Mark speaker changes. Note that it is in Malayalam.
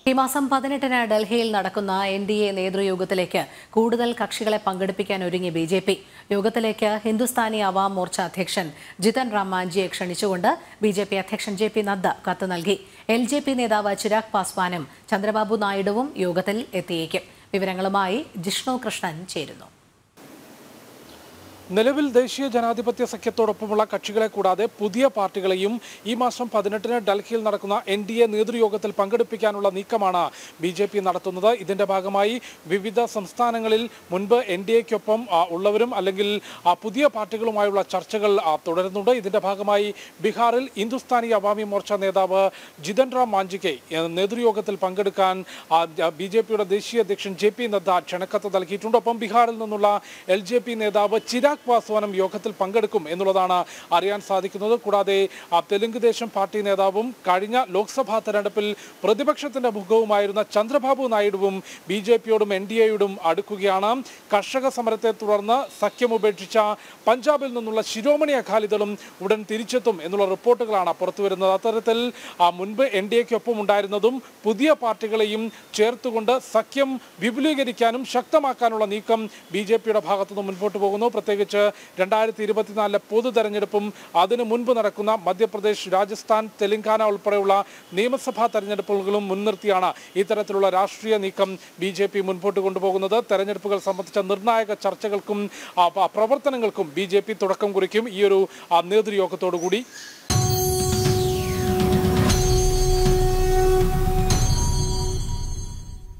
Speaker 1: ഈ മാസം പതിനെട്ടിന് ഡൽഹിയിൽ നടക്കുന്ന എൻ ഡി എ നേതൃയോഗത്തിലേക്ക് കൂടുതൽ കക്ഷികളെ പങ്കെടുപ്പിക്കാൻ ഒരുങ്ങി ബി ജെ പി യോഗത്തിലേക്ക് ഹിന്ദുസ്ഥാനി അവാം മോർച്ച അധ്യക്ഷൻ ജിതൻ റാം മാഞ്ചിയെ ക്ഷണിച്ചുകൊണ്ട് ബി ജെ പി അധ്യക്ഷൻ ജെ പി നദ്ദ കത്ത് നൽകി എൽ ജെ പി നേതാവ് ചിരാഗ് പാസ്വാനും ചന്ദ്രബാബു നായിഡുവും യോഗത്തിൽ എത്തിയേക്കും വിവരങ്ങളുമായി ജിഷ്ണു കൃഷ്ണൻ ചേരുന്നു
Speaker 2: നിലവിൽ ദേശീയ ജനാധിപത്യ സഖ്യത്തോടൊപ്പമുള്ള കക്ഷികളെ കൂടാതെ പുതിയ പാർട്ടികളെയും ഈ മാസം പതിനെട്ടിന് ഡൽഹിയിൽ നടക്കുന്ന എൻ ഡി എ നേതൃയോഗത്തിൽ പങ്കെടുപ്പിക്കാനുള്ള നീക്കമാണ് ബി ജെ പി നടത്തുന്നത് ഇതിന്റെ ഭാഗമായി വിവിധ സംസ്ഥാനങ്ങളിൽ മുൻപ് എൻ ഡി എക്കൊപ്പം ഉള്ളവരും അല്ലെങ്കിൽ ആ, പുതിയ പാർട്ടികളുമായുള്ള ചർച്ചകൾ ആ, തുടരുന്നുണ്ട് ഇതിന്റെ ഭാഗമായി ബീഹാറിൽ ഹിന്ദുസ്ഥാനി അവാമി മോർച്ച നേതാവ് ജിതൻ റാം മാഞ്ചിക്ക് ഏ, നേതൃയോഗത്തിൽ പങ്കെടുക്കാൻ ബി ജെ പിയുടെ ദേശീയ അധ്യക്ഷൻ ജെ പി നദ്ദ ക്ഷണക്കത്ത് നൽകിയിട്ടുണ്ട് ഒപ്പം ബീഹാറിൽ നിന്നുള്ള എൽ ജെ പി നേതാവ് ചിരാഗ് പാസ്വാനും യോഗത്തിൽ പങ്കെടുക്കും എന്നുള്ളതാണ് അറിയാൻ സാധിക്കുന്നത് കൂടാതെ ആ, തെലുങ്ക് ദേശം പാർട്ടി നേതാവും കഴിഞ്ഞ ലോക്സഭാ തെരഞ്ഞെടുപ്പിൽ പ്രതിപക്ഷത്തിന്റെ മുഖവുമായിരുന്ന ചന്ദ്രബാബു നായിഡുവും ബി ജെ പിയോടും എൻ ഡി എയോടും അടുക്കുകയാണ് കർഷക സമരത്തെ തുടർന്ന് സഖ്യം ഉപേക്ഷിച്ച പഞ്ചാബിൽ നിന്നുള്ള ശിരോമണി അകാലിദളും ഉടൻ തിരിച്ചെത്തും എന്നുള്ള റിപ്പോർട്ടുകളാണ് പുറത്തുവരുന്നത് അത്തരത്തിൽ ആ, മുൻപ് എൻ ഡി എക്കൊപ്പം ഉണ്ടായിരുന്നതും പുതിയ പാർട്ടികളെയും ചേർത്തുകൊണ്ട് സഖ്യം വിപുലീകരിക്കാനും ശക്തമാക്കാനുള്ള നീക്കം ബി ജെ പിയുടെ ഭാഗത്തുനിന്ന് മുൻപോട്ട് പോകുന്നു പ്രത്യേകിച്ച് രണ്ടായിരത്തി ഇരുപത്തിനാലിലെ പൊതു തെരഞ്ഞെടുപ്പും അതിനു മുൻപ് നടക്കുന്ന മധ്യപ്രദേശ് രാജസ്ഥാൻ തെലങ്കാന ഉൾപ്പെടെയുള്ള നിയമസഭാ തെരഞ്ഞെടുപ്പുകളും മുൻനിർത്തിയാണ് ഇത്തരത്തിലുള്ള രാഷ്ട്രീയ നീക്കം ബി ജെ പി മുൻപോട്ട് കൊണ്ടുപോകുന്നത് തെരഞ്ഞെടുപ്പുകൾ സംബന്ധിച്ച നിർണായക ചർച്ചകൾക്കും ആ, പ- പ്രവർത്തനങ്ങൾക്കും ബി ജെ പി തുടക്കം കുറിക്കും ഈ ഒരു ആ, നേതൃയോഗത്തോടു കൂടി